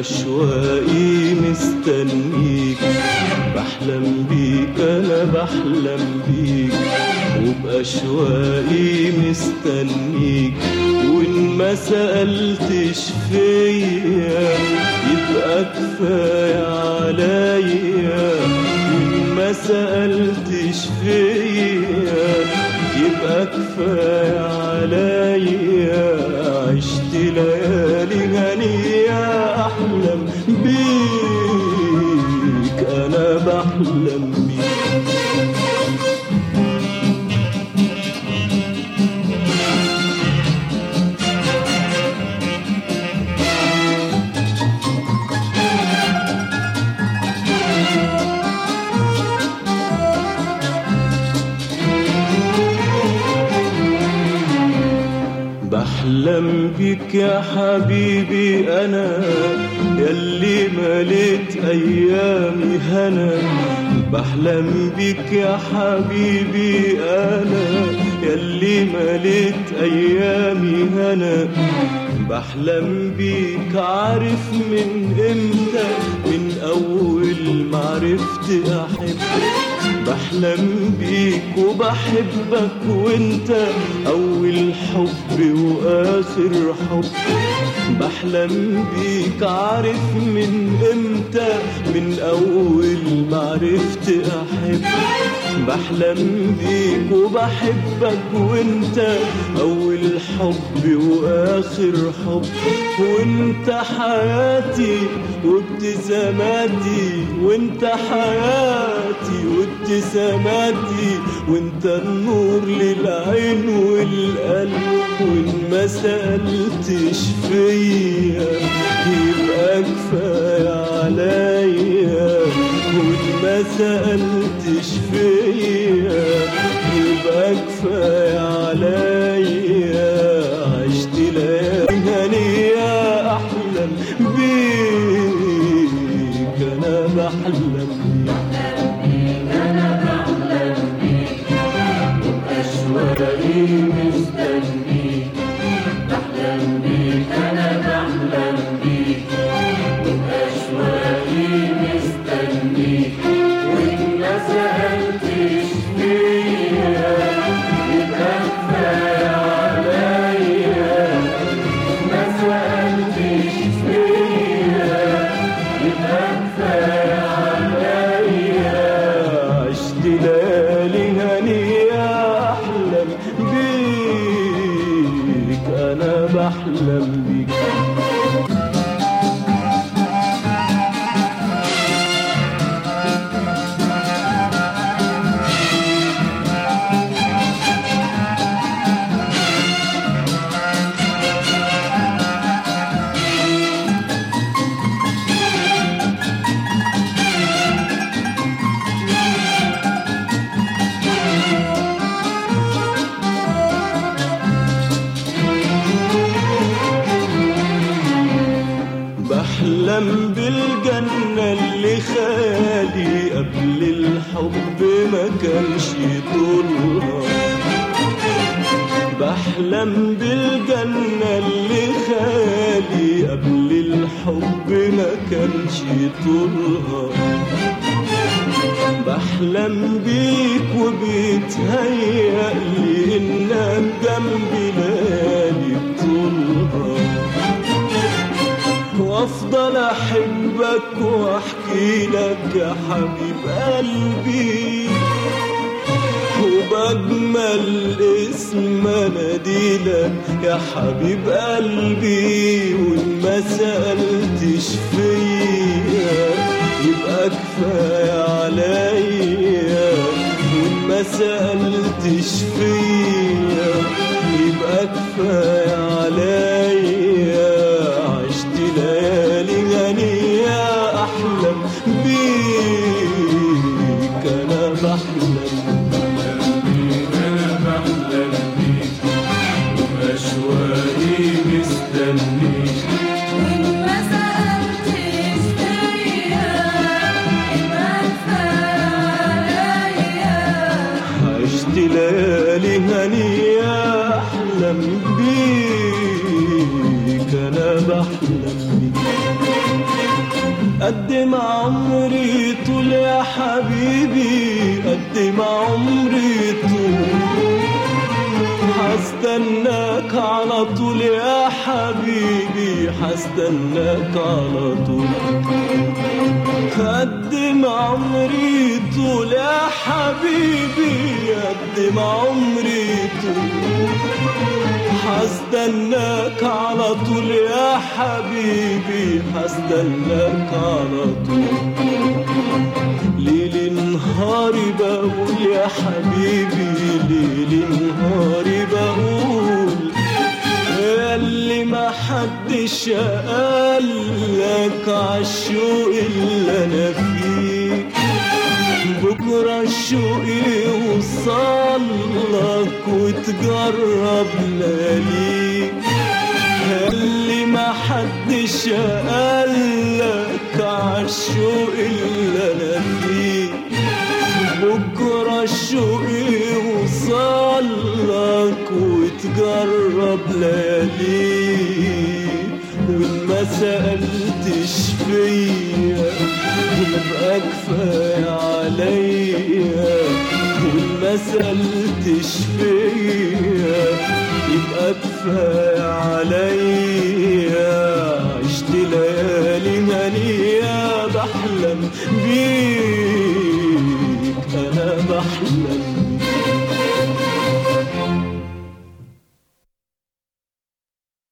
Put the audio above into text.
وبأشواقي مستنيك بحلم بيك أنا بحلم بيك وبأشواقي مستنيك وإن ما سألتش فيا يبقى كفاية عليا وإن ما سألتش فيا يبقى كفاية عليا عشت ليالي هنية أحلم بيك أنا بحلم بيك بحلم بيك يا حبيبي انا يلي مليت ايامي هنا بحلم بيك يا حبيبي انا يلي مليت ايامي هنا بحلم بيك عارف من امتى من اول ما عرفت احب بحلم بيك وبحبك وانت اول حب واخر حب بحلم بيك عارف من امتى من اول ما عرفت احب بحلم بيك وبحبك وانت اول حب واخر حب وانت حياتي وابتساماتي وانت حياتي وابتساماتي وانت النور للعين والقلب وان ما سألتش فيا يبقى كفاية عليا وان ما سألتش فيا يبقى كفاية عليا عشت ليالي هنية أحلم بيك أنا بحلم بيك أشواقي مستنيك بحلم بيك أنا بحلم بيك وبأشواقي مستنيك وإن ما سألتش فيا يبقى كفاية عليا ما سألتش فيا يبقى كفاية عليا عشت ليالي هنية أحلم بيك أنا بحلم بيك بحلم بالجنة اللي خالي قبل الحب ما كانش طولها بحلم بالجنة اللي خالي قبل الحب ما كانش طولها بحلم بيك وبيتهيأ لي انك جنبي ليالي طولها وافضل احبك واحكي لك يا حبيب قلبي وبجمل اسم اناديلك يا حبيب قلبي وان ما سالتش فيا يبقى كفايه عليا وان ما سالتش فيا يبقى كفايه عليا عشت ليالي هنية أحلم بيك أنا بحلم أنا بحلم بيك وأشواقي مستنيك وإن ما سألتش فيا يبقى كفاية عليا عشت ليالي هنية أحلم بيك أنا بحلم بيك قد ما عمري طول يا حبيبي قد ما عمري طول حستناك على طول يا حبيبي حستناك على طول قد ما عمري طول يا حبيبي قد ما عمري طول حستناك على طول يا حبيبي حستناك على طول ليل نهاري بقول يا حبيبي ليل نهاري بقول اللي ما حدش قالك عالشوق اللي انا فيه بكرة الشوق يوصلك وتجرب لياليك اللي ما حدش قالك عالشوق اللي انا فيه بكرة الشوق يوصلك وتجرب لياليك وإن ما سألتش فيا يبقى كفاية عليا وإن ما سألتش فيا يبقى كفاية عليا عشت ليالي هنية بحلم بيك أنا بحلم